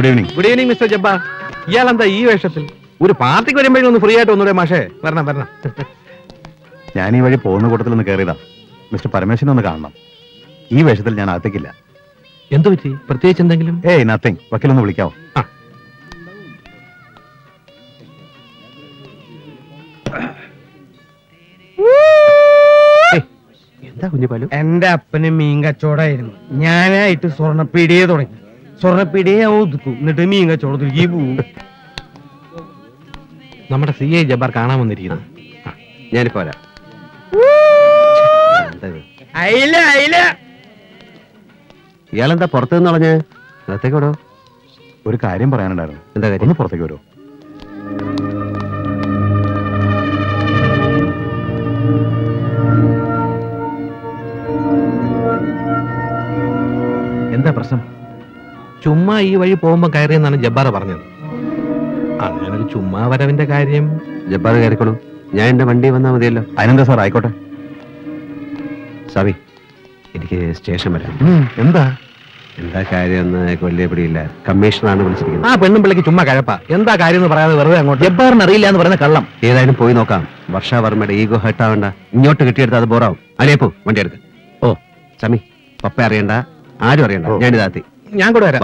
Good evening good evening mister Jabbar ഇയാൾ എന്താ ഈ വേഷത്തിൽ ഒരു പാർട്ടിക്ക് വരുമ്പോഴും ഒന്ന് ഫ്രീ ആയിട്ട് ഒന്നുകൂടെ മാഷേ വരണം വരണം ഞാൻ ഈ വഴി പോകുന്ന കൂട്ടത്തിൽ ഒന്ന് കയറിയതാ മിസ്റ്റർ പരമേശ്വരനെ ഒന്ന് കാണണം ഈ വേഷത്തിൽ ഞാൻ അകത്തേക്കില്ല എന്തു പറ്റി പ്രത്യേകിച്ച് എന്തെങ്കിലും ഏയ് നത്തിങ് വക്കീലൊന്ന് വിളിക്കാവോ ആ എന്താ കുഞ്ഞുപാലു എന്റെ അപ്പന് മീൻ കച്ചവടമായിരുന്നു ഞാനായിട്ട് സ്വർണ്ണപ്പീടിയെ തുടങ്ങി സ്വർണ്ണപ്പീടിയെ ഞാൻ ഒതുക്കും എന്നിട്ട് മീൻ കച്ചവടത്തിലേക്ക് പോവും നമ്മുടെ സി ഐ ജബ്ബാർ കാണാൻ വന്നിരിക്കുന്നു ഞാനിപ്പോ വരാം എന്താ ഇത്? അയില അയില ഇയാളെന്താ പുറത്തു നിന്ന് കളഞ്ഞ് അകത്തേക്ക് വിടോ ഒരു കാര്യം പറയാനുണ്ടായിരുന്നു എന്താ കാര്യം ഒന്ന് പുറത്തേക്ക് വരുമോ എന്താ പ്രശ്നം ചുമ്മാ ഈ വഴി പോകുമ്പോ കയറിയെന്നാണ് ജബ്ബാർ പറഞ്ഞത് അങ്ങനെ ഒരു ചുമ്മാ വരവിന്റെ കാര്യം ജബ്ബാർ കയറിക്കോളൂ ഞാൻ എന്റെ വണ്ടി വന്നാൽ മതിയല്ലോ അതിനെന്താ സാർ ആയിക്കോട്ടെ സാമി എനിക്ക് സ്റ്റേഷൻ വരാം എന്താ എന്താ കാര്യം എന്ന് എനിക്ക് വലിയ പിടിയില്ല കമ്മീഷണറാണ് വിളിച്ചിരിക്കുന്നത് ആ പെണ്ണും പിള്ളക്ക് ചുമ്മാ കഴപ്പ എന്താ കാര്യം എന്ന് പറയാതെ വെറുതെ അങ്ങോട്ട് ജബ്ബാറിന് അറിയില്ല എന്ന് പറയുന്ന കള്ളം ഏതായാലും പോയി നോക്കാം വർഷാവർമ്മയുടെ ഈഗോ ഹെർട്ടാവണ്ട ഇങ്ങോട്ട് കിട്ടിയെടുത്ത് അത് ബോറാവും അലിയപ്പോ വണ്ടി എടുക്ക ഓ സമി പപ്പ അറിയണ്ട ആരും അറിയണ്ട ഓ. ഞാനിതാത്തി ഞാൻ കൂടെ വരാം വാ.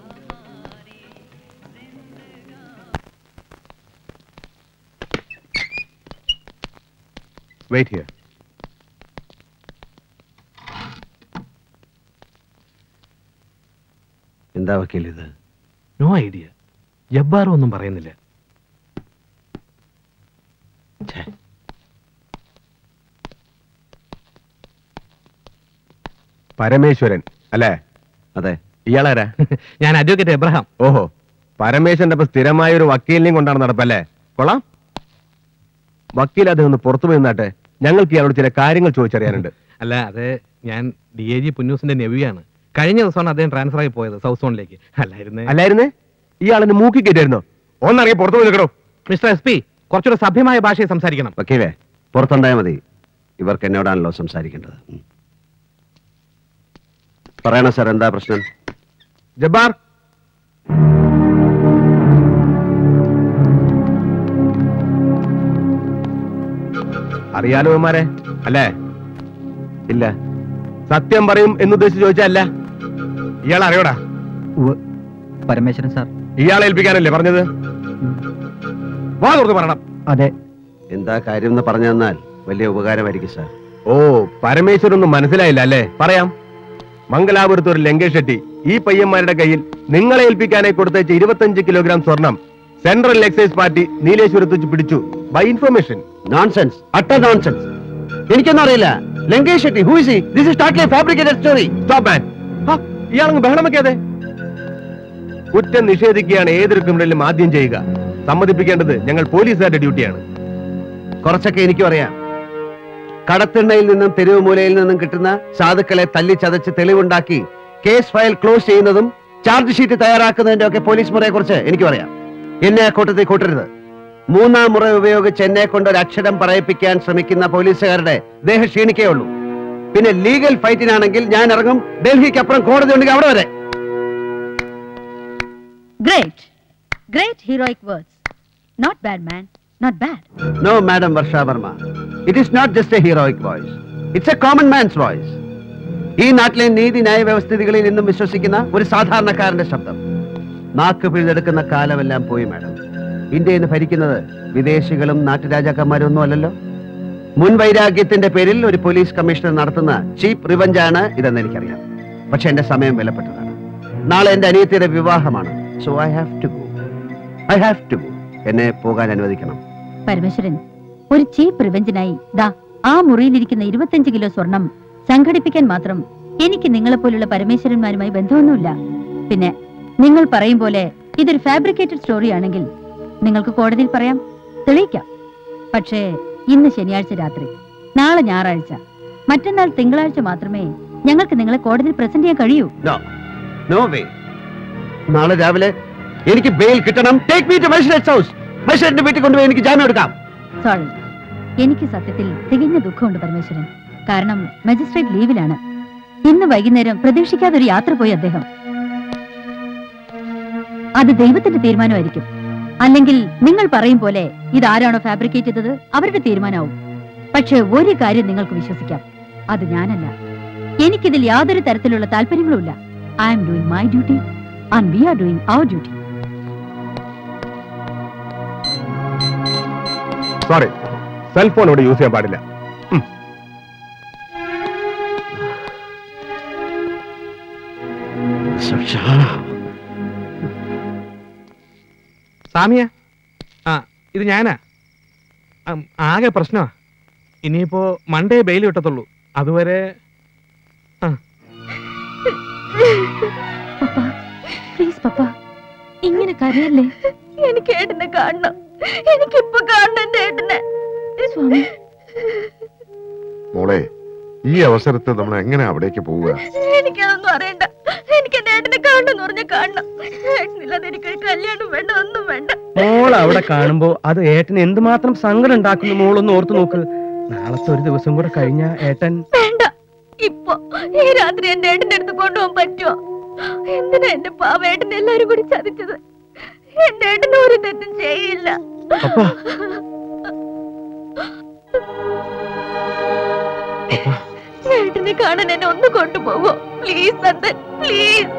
വെയിറ്റ് ഹിയർ എന്താ വക്കീൽ ഇത് നോ ഐഡിയ ജബ്ബാറും ഒന്നും പറയുന്നില്ല ഛേ. പരമേശ്വരൻ അല്ലേ അതെ ഇയാളാരാ ഞാൻ അഡ്വക്കേറ്റ് എബ്രഹാം ഓഹോ പരമേശ്വരന്റെ അപ്പൊ സ്ഥിരമായ ഒരു വക്കീലിനെയും കൊണ്ടാണ് നടപ്പല്ലേ കൊള്ളാം വക്കീൽ അദ്ദേഹം ഒന്ന് പുറത്തു പോയി നിന്നാട്ടെ ഞങ്ങൾക്ക് ഇയാളോട് ചില കാര്യങ്ങൾ ചോദിച്ചറിയാനുണ്ട് അല്ല അത് ഞാൻ ഡി എ ജി പുന്നൂസിന്റെ നെവിയാണ് കഴിഞ്ഞ ദിവസമാണ് അദ്ദേഹം ട്രാൻസ്ഫർ ആയി പോയത് സൗത്ത് സോണിലേക്ക് അല്ലായിരുന്നേ അല്ലായിരുന്നേ ഇയാളെന്നെ മൂക്കി കയറ്റായിരുന്നോ ഒന്നറിയ പുറത്തു പോയി നിൽക്കണോ മിസ്റ്റർ എസ് പി കുറച്ചുകൂടെ സഭ്യമായ ഭാഷയിൽ സംസാരിക്കണം വക്കീലേ പുറത്തുണ്ടായാൽ മതി ഇവർക്ക് എന്നോടാണല്ലോ സംസാരിക്കേണ്ടത് ഉം. പറയണോ സാർ എന്താ പ്രശ്നം ജബ്ബാർ അറിയാലോ ഇവന്മാരെ അല്ലേ ഇല്ല സത്യം പറയും എന്നുദ്ദേശിച്ച് ചോദിച്ചല്ല ഇയാൾ അറിയോടാ പരമേശ്വരൻ സാർ ഇയാളെ ഏൽപ്പിക്കാനല്ലേ പറഞ്ഞത് വാ തുറന്ന് പറയണം അതെ എന്താ കാര്യം എന്ന് പറഞ്ഞു തന്നാൽ വലിയ ഉപകാരമായിരിക്കും സാർ ഓ പരമേശ്വരൊന്നും മനസ്സിലായില്ല അല്ലേ പറയാം മംഗലാപുരത്ത് ഒരു ലങ്കേഷ് ഷെട്ടി ഈ പയ്യന്മാരുടെ കയ്യിൽ നിങ്ങളെ ഏൽപ്പിക്കാനായി കൊടുത്തയച്ച ഇരുപത്തഞ്ച് കിലോഗ്രാം സ്വർണം സെൻട്രൽ എക്സൈസ് പാർട്ടി നീലേശ്വരത്ത് വെച്ച് പിടിച്ചു ബൈ ഇൻഫർമേഷൻ നോൺസെൻസ് അട്ട നോൺസെൻസ് എനിക്കൊന്നും അറിയില്ല Lankesh Shetty who is this is totally fabricated story stop man ഇയാളങ്ങ് ബഹളം വെക്കാതെ കുറ്റം നിഷേധിക്കുകയാണ് ഏതൊരു ക്രിമിനലും ആദ്യം ചെയ്യുക സമ്മതിപ്പിക്കേണ്ടത് ഞങ്ങൾ പോലീസുകാരുടെ ഡ്യൂട്ടിയാണ് കുറച്ചൊക്കെ എനിക്കും അറിയാം കടത്തിണ്ണയിൽ നിന്നും തെരുവ് മൂലയിൽ നിന്നും കിട്ടുന്ന സാധുക്കളെ തല്ലി ചതച്ച് തെളിവുണ്ടാക്കി കേസ് ഫയൽ ക്ലോസ് ചെയ്യുന്നതും ചാർജ് ഷീറ്റ് തയ്യാറാക്കുന്നതിന്റെ ഒക്കെ പോലീസ് മുറയെ കുറിച്ച് എനിക്കും അറിയാം എന്നെ ആ കൂട്ടത്തിൽ കൂട്ടരുത് മൂന്നാം മുറ ഉപയോഗിച്ച് എന്നെ കൊണ്ട് ഒരു അക്ഷരം പറയിപ്പിക്കാൻ ശ്രമിക്കുന്ന പോലീസുകാരുടെ ദേഹ ക്ഷീണിക്കേ ഉള്ളൂ പിന്നെ ലീഗൽ ഫൈറ്റിനാണെങ്കിൽ ഞാൻ ഇറങ്ങും ഡൽഹിക്ക് അപ്പുറം കോടതി ഉണ്ടെങ്കിൽ അവിടെ വരെ Great. Great heroic words. Not bad, man. Not bad. No madam Varsha Varma it is not just a heroic voice it's a common man's voice ഈ നാട്ടിലെ നീതി ന്യായ വ്യവസ്ഥിതികളിൽ നിന്നും വിശ്വസിക്കുന്ന ഒരു സാധാരണക്കാരന്റെ ശബ്ദം നാക്ക് പിഴുതെടുക്കുന്ന കാലമെല്ലാം പോയി മാഡം ഇന്ത്യയിൽ നിന്ന് ഭരിക്കുന്നത് വിദേശികളും നാട്ടുരാജാക്കന്മാരും ഒന്നും അല്ലല്ലോ മുൻ വൈരാഗ്യത്തിന്റെ പേരിൽ ഒരു പോലീസ് കമ്മീഷണർ നടത്തുന്ന ചീപ്പ് റിവഞ്ച് ആണ് ഇതെന്ന് എനിക്കറിയാം പക്ഷെ എന്റെ സമയം വിലപ്പെട്ടതാണ് നാളെ എന്റെ അനിയത്തിയുടെ വിവാഹമാണ് so I have to go I have to go എന്നെ പോകാൻ അനുവദിക്കണം പരമേശ്വരൻ ഒരു ചീപ്പ് റിവെഞ്ചിനായി ദാ ആ മുറിയിലിരിക്കുന്ന ഇരുപത്തഞ്ച് കിലോ സ്വർണം സംഘടിപ്പിക്കാൻ മാത്രം എനിക്ക് നിങ്ങളെപ്പോലുള്ള പരമേശ്വരന്മാരുമായി ബന്ധമൊന്നുമില്ല പിന്നെ നിങ്ങൾ പറയും പോലെ ഇതൊരു ഫാബ്രിക്കേറ്റഡ് സ്റ്റോറി ആണെങ്കിൽ നിങ്ങൾക്ക് കോടതിയിൽ പറയാം തെളിയിക്കാം പക്ഷേ ഇന്ന് ശനിയാഴ്ച രാത്രി നാളെ ഞായറാഴ്ച മറ്റന്നാൾ തിങ്കളാഴ്ച മാത്രമേ ഞങ്ങൾക്ക് നിങ്ങളെ കോടതിയിൽ പ്രസന്റ് ചെയ്യാൻ കഴിയൂ നോ നോ വേ നാളെ രാവിലെ എനിക്ക് ബെയിൽ കിട്ടണം take me to magistrate house മജിസ്ട്രേറ്റിന്റെ വീട്ടിൽ കൊണ്ടുപോയി എനിക്ക് ജാമ്യം എടുക്കാം സോറി എനിക്ക് സത്യത്തിൽ തികഞ്ഞ ദുഃഖമുണ്ട് പരമേശ്വരൻ കാരണം മജിസ്ട്രേറ്റ് ലീവിലാണ് ഇന്ന് വൈകുന്നേരം പ്രതീക്ഷിക്കാതെ ഒരു യാത്ര പോയി അദ്ദേഹം അത് ദൈവത്തിന്റെ തീരുമാനമായിരിക്കും അല്ലെങ്കിൽ നിങ്ങൾ പറയും പോലെ ഇതാരാണോ ഫാബ്രിക്കേറ്റ് ചെയ്തത് അവരുടെ തീരുമാനമാവും പക്ഷെ ഒരു കാര്യം നിങ്ങൾക്ക് വിശ്വസിക്കാം അത് ഞാനല്ല എനിക്കിതിൽ യാതൊരു തരത്തിലുള്ള താല്പര്യങ്ങളുമില്ല I am doing my duty and we are doing our duty sorry cellphone ഇവിടെ യൂസ് ചെയ്യാൻ പാടില്ല സാമിയ ആ ഇത് ഞാനാ ആം, ആകെ പ്രശ്നമാ ഇനിയിപ്പോ മൺഡേ ബെയിൽ കിട്ടത്തുള്ളൂ അതുവരെ പപ്പ പ്ലീസ് പപ്പ ഇങ്ങനെ കരയല്ലേ എനിക്ക് ഏട്ടനെ കാണണം എനിക്കിപ്പോ കാണണം എന്റെ ഏട്ടനെ സ്വാമി മോളെ ഈ അവസരത്തിൽ നമ്മൾ എങ്ങനെ അവിടേക്ക് പോവുക എനിക്കതൊന്നും അറിയണ്ട എനിക്ക് എന്റെ ഏട്ടനെ കാണണമെന്ന് പറഞ്ഞ കാണണം ഏട്ടനില്ലാതെ എനിക്കൊരു കല്യാണം വേണ്ട ഒന്നും വേണ്ട മോൾ അവിടെ കാണുമ്പോ അത് ഏട്ടന് എന്തുമാത്രം സങ്കടം ഉണ്ടാക്കുന്നു മോളൊന്ന് ഓർത്തു നോക്ക് നാളത്തെ ഒരു ദിവസം കൂടെ കഴിഞ്ഞ ഏട്ടൻ വേണ്ട ഇപ്പൊ ഈ രാത്രി എന്റെ ഏട്ടന്റെ അടുത്ത് കൊണ്ടുപോകാൻ പറ്റുമോ എന്തിനാ എന്റെ പാവേട്ടനെ എല്ലാരും കൂടി ചതിച്ചത് എന്റെ ഏട്ടന് ഒരു തെറ്റും ചെയ്യില്ല പപ്പാ ഏട്ടനെ കാണാൻ എന്നെ ഒന്ന് കൊണ്ടുപോകോ പ്ലീസ് നന്ദൻ പ്ലീസ്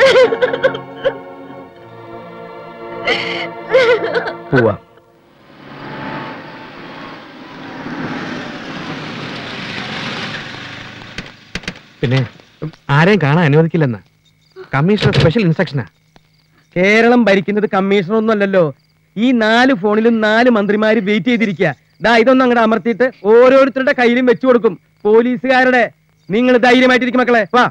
പോവാ പിന്നെ ആരെയും കാണാൻ അനുവദിക്കില്ലെന്ന് കമ്മീഷണർ സ്പെഷ്യൽ ഇൻസ്ട്രക്ഷനാ കേരളം ഭരിക്കുന്നത് കമ്മീഷണർ ഒന്നും അല്ലല്ലോ ഈ നാല് ഫോണിലും നാല് മന്ത്രിമാര് വെയിറ്റ് ചെയ്തിരിക്കുക ദാ ഇതൊന്നും അങ്ങോട്ട് അമർത്തിയിട്ട് ഓരോരുത്തരുടെ കയ്യിലും വെച്ചു കൊടുക്കും പോലീസുകാരുടെ നിങ്ങൾ ധൈര്യമായിട്ടിരിക്കും മക്കളെ വാ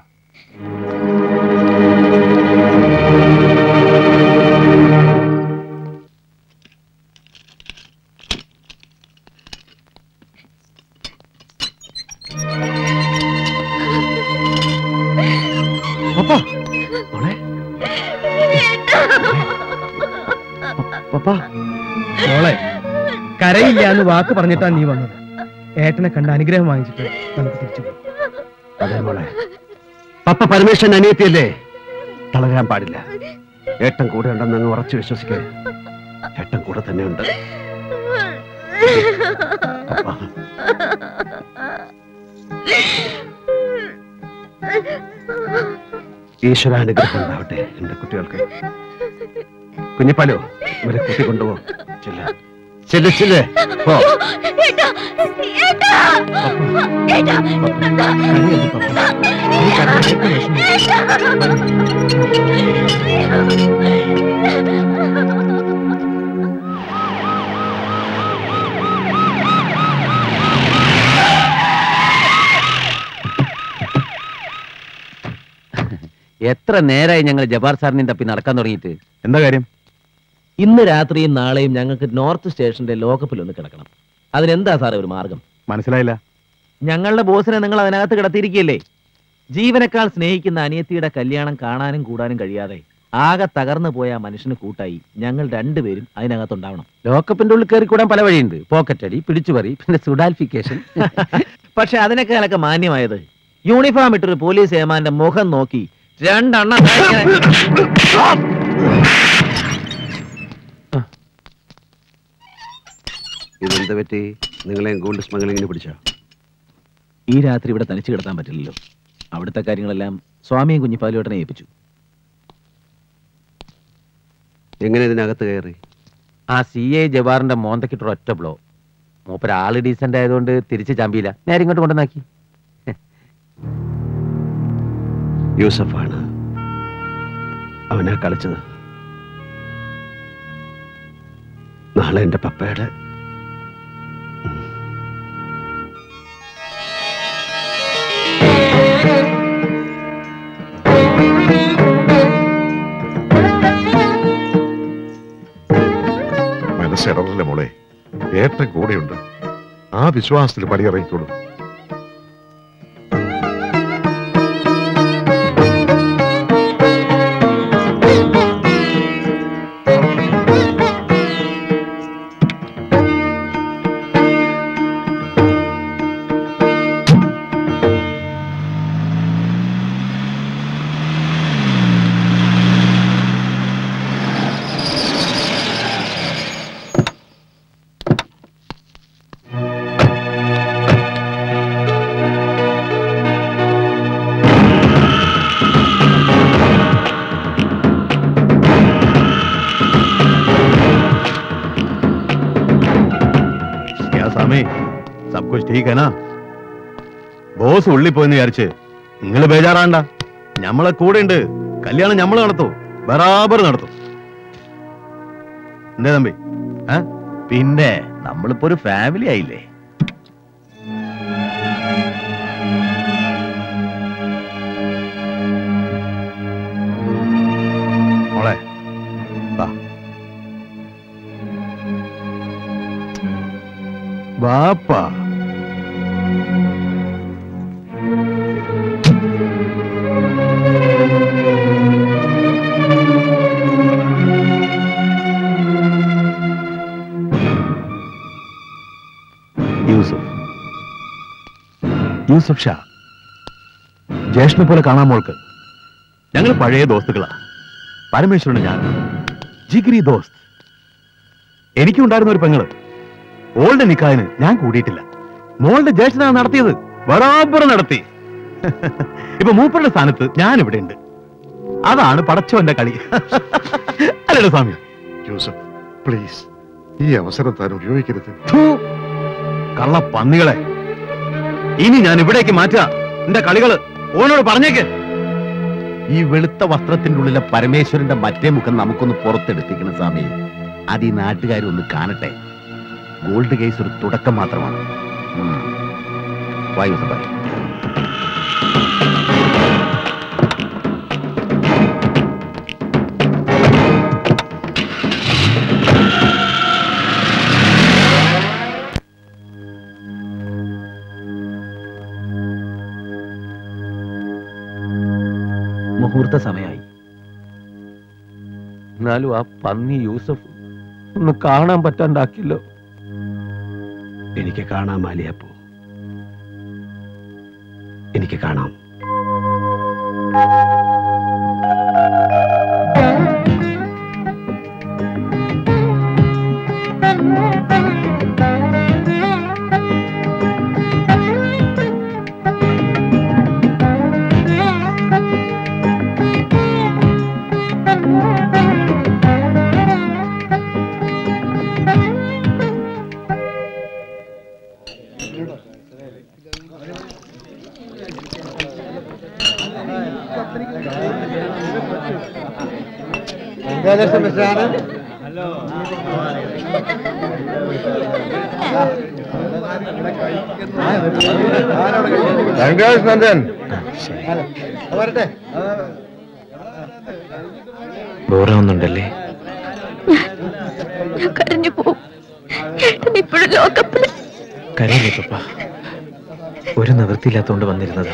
പപ്പാ മോളെ പപ്പാ മോളെ കരയില്ല എന്ന് വാക്ക് പറഞ്ഞിട്ടാ നീ വന്നത് ഏട്ടനെ കണ്ട അനുഗ്രഹം വാങ്ങിച്ചിട്ട് നമുക്ക് തിരിച്ചു പോകാം അതെ മോളെ പപ്പ പരമേശ്വരൻ അനിയത്തിയല്ലേ തളരാൻ പാടില്ല ഏട്ടൻ കൂടെ ഉണ്ടെന്ന് അങ്ങ് ഉറച്ചു വിശ്വസിക്കേ ഏട്ടൻ കൂടെ തന്നെ ഉണ്ട് പപ്പ ഈശ്വരാനുഗ്രഹം ഉണ്ടാവട്ടെ എന്റെ കുട്ടികൾക്ക് കുഞ്ഞിപ്പാലോ ഇവരെ കൂട്ടി കൊണ്ടുപോ ചെല്ല് ചെല്ല് ചെല്ല് പോ ഏട്ടാ ഏട്ടാ ഏട്ടാ കരയരുത് പപ്പാ നീ കരയാൻ വിഷമം എത്ര നേരമായി ഞങ്ങൾ ജബാർ സാറിനെയും തപ്പി നടക്കാൻ തുടങ്ങിയിട്ട് എന്താ കാര്യം ഇന്ന് രാത്രിയും നാളെയും ഞങ്ങൾക്ക് നോർത്ത് സ്റ്റേഷന്റെ ലോക്കപ്പിൽ ഒന്ന് കിടക്കണം അതിനെന്താ സാറേ ഒരു മാർഗം മനസ്സിലായില്ല ഞങ്ങളുടെ ബോസിനെ നിങ്ങൾ അതിനകത്ത് കിടത്തിയിരിക്കുകയല്ലേ ജീവനക്കാൾ സ്നേഹിക്കുന്ന അനിയത്തിയുടെ കല്യാണം കാണാനും കൂടാനും കഴിയാതെ ആകെ തകർന്നു പോയ ആ മനുഷ്യന് കൂട്ടായി ഞങ്ങൾ രണ്ടുപേരും അതിനകത്തുണ്ടാവണം ലോക്കപ്പിന്റെ ഉള്ളിൽ കയറി കൂടാൻ പല വഴിയുണ്ട് പോക്കറ്റ് അടി പിടിച്ചുപറി പിന്നെ സുഡാൽഫിക്കേഷൻ പക്ഷെ അതിനേക്കാളൊക്കെ മാന്യമായത് യൂണിഫോം ഇട്ടൊരു പോലീസ് ഏമാന്റെ മുഖം നോക്കി രണ്ടെണ്ണം ദാ ഇങ്ങനെ- ഇതെന്ത് പറ്റി നിങ്ങളെ ഗോൾഡ് സ്മഗ്ലിങ്ങിന് പിടിച്ചോ ഈ രാത്രി ഇവിടെ തനിച്ച് കിടത്താൻ പറ്റില്ലല്ലോ അവിടുത്തെ കാര്യങ്ങളെല്ലാം സ്വാമിയും കുഞ്ഞിപ്പാലുവേട്ടനെ ഏൽപ്പിച്ചു എങ്ങനെ ഇതിനകത്ത് കയറി ആ സി എ ജവാറിന്റെ മോന്തക്കിട്ടൊരു ഒറ്റ ബ്ലോ മൂപ്പര് ആള് ഡീസന്റ് ആയതുകൊണ്ട് തിരിച്ച് ചമ്പിയില്ല നേരെ ഇങ്ങോട്ട് കൊണ്ടുവന്നാക്കി യൂസഫാണ് അവനെ കളിച്ചത് നാളെ എന്റെ പപ്പയുടെ മനസ്സിടറില്ല മോളെ ഏട്ടൻ കൂടെയുണ്ട് ആ വിശ്വാസത്തിൽ പടിയിറങ്ങിക്കോളൂ क्या सामी सब कुछ ठीक है ना ബോസ് ഉള്ളിൽ പോയെന്ന് വിചാരിച്ച് നിങ്ങൾ ബേജാറാണ്ട ഞമ്മളെ കൂടെ ഉണ്ട് കല്യാണം ഞമ്മള് നടത്തൂ ബറാബർ നടത്തും എന്തേ തമ്പി ഏ പിന്നെ നമ്മളിപ്പോ ഒരു ഫാമിലി ആയില്ലേ മോളെ വാ വാപ്പാ യൂസഫ് യൂസഫ് ഷാ ജ്യേഷ്ഠനെ പോലെ കാണാൻ മോൾക്ക് ഞങ്ങൾ പഴയ ദോസ്തുക്കളാ പരമേശ്വരന് ഞാൻ ജിഗ്രി ദോസ്ത് എനിക്കുണ്ടായിരുന്ന ഒരു പെങ്ങള് ഓളുടെ നിക്കാഹിന് ഞാൻ കൂടിയിട്ടില്ല മോളുടെ ജ്യേഷ്ഠനാണ് നടത്തിയത് ബറാബർ നടത്തി ഇപ്പൊ മൂപ്പരുടെ സ്ഥാനത്ത് ഞാൻ ഇവിടെ ഉണ്ട് അതാണ് പടച്ചോന്റെ കളി അല്ലല്ലോ സ്വാമി യൂസഫ് പ്ലീസ് ഈ അവസരം താൻ ഉപയോഗിക്കരുത് ഥൂ, കള്ള പന്നികളെ ഇനി ഞാൻ ഇവിടേക്ക് മാറ്റുക എന്റെ കളികള് ഓനോട് പറഞ്ഞേക്ക് ഈ വെളുത്ത വസ്ത്രത്തിന്റെ ഉള്ളിലെ പരമേശ്വരന്റെ മറ്റേ മുഖം നമുക്കൊന്ന് പുറത്തെടുപ്പിക്കണം സ്വാമി അത് ഈ നാട്ടുകാരൊന്ന് കാണട്ടെ ഗോൾഡ് കേസ് ഒരു തുടക്കം മാത്രമാണ് ഉം. വായു സഭ മുഹൂർത്ത സമയമായി എന്നാലും ആ പന്നി യൂസഫ് ഒന്ന് കാണാൻ പറ്റാണ്ടാക്കില്ലോ എനിക്ക് കാണാം മാലിയപ്പോ എനിക്ക് കാണാം നന്ദൻ ബോറാവുന്നുണ്ടല്ലേ ഞാൻ കരഞ്ഞു പോവും ഏട്ടൻ ഇപ്പോഴും ലോകപ്പിൽ കരയില്ലേ പപ്പ ഒരു നിവൃത്തിയില്ലാത്തോണ്ട് വന്നിരുന്നത്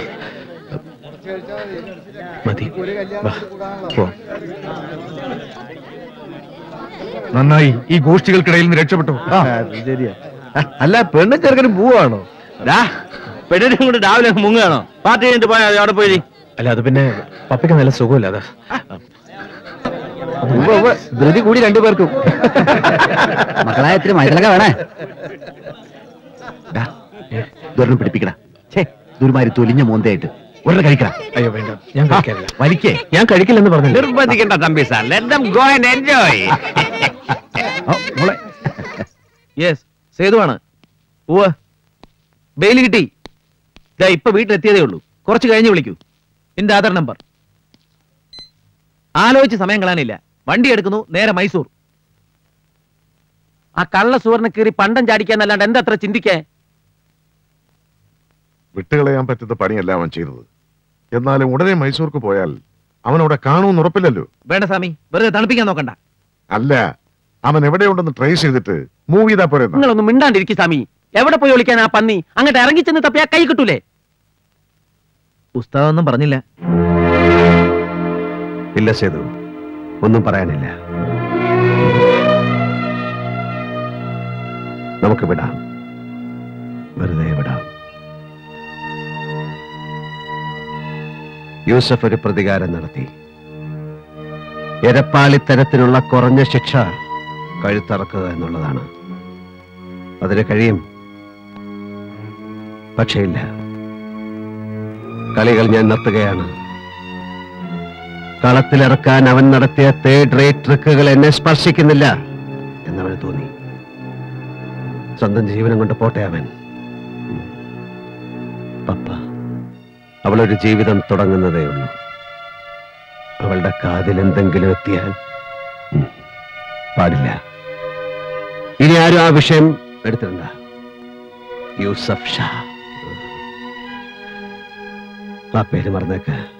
മതി വാ പോ നന്നായി ഈ ഗോഷ്ഠികൾക്കിടയിൽ നിന്ന് രക്ഷപ്പെട്ടു ശരിയാ അല്ല പെണ്ണും ചെറുക്കനും പോവാണോ പെണ്ണിനും കൂടെ രാവിലെ അങ്ങ് മുങ്ങുകയാണോ പാർട്ടി കഴിഞ്ഞിട്ട് പോയാൽ അവിടെ പോയി അല്ല അത് പിന്നെ പപ്പയ്ക്ക് നല്ല സുഖമില്ല അതാ ധൃതി കൂടി രണ്ടുപേർക്കും മക്കളായ ഇത്തിരി മൈതലക വേണേ ദുരണം പിടിപ്പിക്കട ഛേ ദുരുമാരി തൊലിഞ്ഞ മോന്തയായിട്ട് ഒരെണ്ണം കഴിക്കട അയ്യോ വേണ്ട ഞാൻ കഴിക്കാറില്ല വലിക്കേ ഞാൻ കഴിക്കില്ലെന്ന് പറഞ്ഞു നിർബന്ധിക്കണ്ട Thampi sir let them go and enjoy yes സേതുവാണ് ഉവ്വ് ബെയിൽ കിട്ടി ദാ ഇപ്പൊ വീട്ടിലെത്തിയതേ ഉള്ളൂ കുറച്ച് കഴിഞ്ഞ് വിളിക്കൂ എന്റെ ആധാർ നമ്പർ ആലോചിച്ച് സമയം കളയാനില്ല വണ്ടി എടുക്കുന്നു നേരെ മൈസൂർ ആ കള്ള സുവർണ കീറി പണ്ടം ചാടിക്കാന്നല്ലാണ്ട് എന്താ അത്ര ചിന്തിക്കേ വിട്ടുകളയാൻ പറ്റുന്ന പണിയല്ല അവൻ ചെയ്തത് എന്നാലും ഉടനെ മൈസൂർക്ക് പോയാൽ അവൻ അവിടെ കാണുമെന്ന് ഉറപ്പില്ലല്ലോ വേണ്ട സ്വാമി വെറുതെ തണുപ്പിക്കാൻ നോക്കണ്ട അല്ല അവൻ എവിടെയുണ്ടെന്ന് ട്രേസ് ചെയ്തിട്ട് മൂവ് ചെയ്താ പോരെ എന്നാ. നിങ്ങളൊന്നും മിണ്ടാണ്ടിരിക്കും സ്വാമി എവിടെ പോയി ഒളിക്കാൻ ആ പന്നി അങ്ങോട്ട് ഇറങ്ങി ചെന്ന് തപ്പിയാ കൈ കിട്ടൂലേ ഉസ്താദൊന്നും പറഞ്ഞില്ല ഇല്ല സേതു ഒന്നും പറയാനില്ല നമുക്ക് വിടാം വെറുതെ വിടാം യൂസഫ് ഒരു പ്രതികാരം നടത്തി എരപ്പാളിത്തരത്തിനുള്ള കുറഞ്ഞ ശിക്ഷ കഴുത്തറക്കുക എന്നുള്ളതാണ് അതിന് കഴിയും പക്ഷേ ഇല്ല കളികൾ ഞാൻ നിർത്തുകയാണ് കളത്തിലിറക്കാൻ അവൻ നടത്തിയ തേർഡ് റേറ്റ് ട്രിക്കുകൾ എന്നെ സ്പർശിക്കുന്നില്ല എന്നവന് തോന്നി സ്വന്തം ജീവനം കൊണ്ട് പോട്ടെ അവൻ ഉം. പപ്പ അവളൊരു ജീവിതം തുടങ്ങുന്നതേ ഉള്ളൂ അവളുടെ കാതിൽ എന്തെങ്കിലും എത്തിയാൽ ഉം, പാടില്ല ഇനി ആരും ആ വിഷയം എടുത്തിട്ടുണ്ട യൂസഫ് ഷാ ആ പേര് മറന്നേക്ക്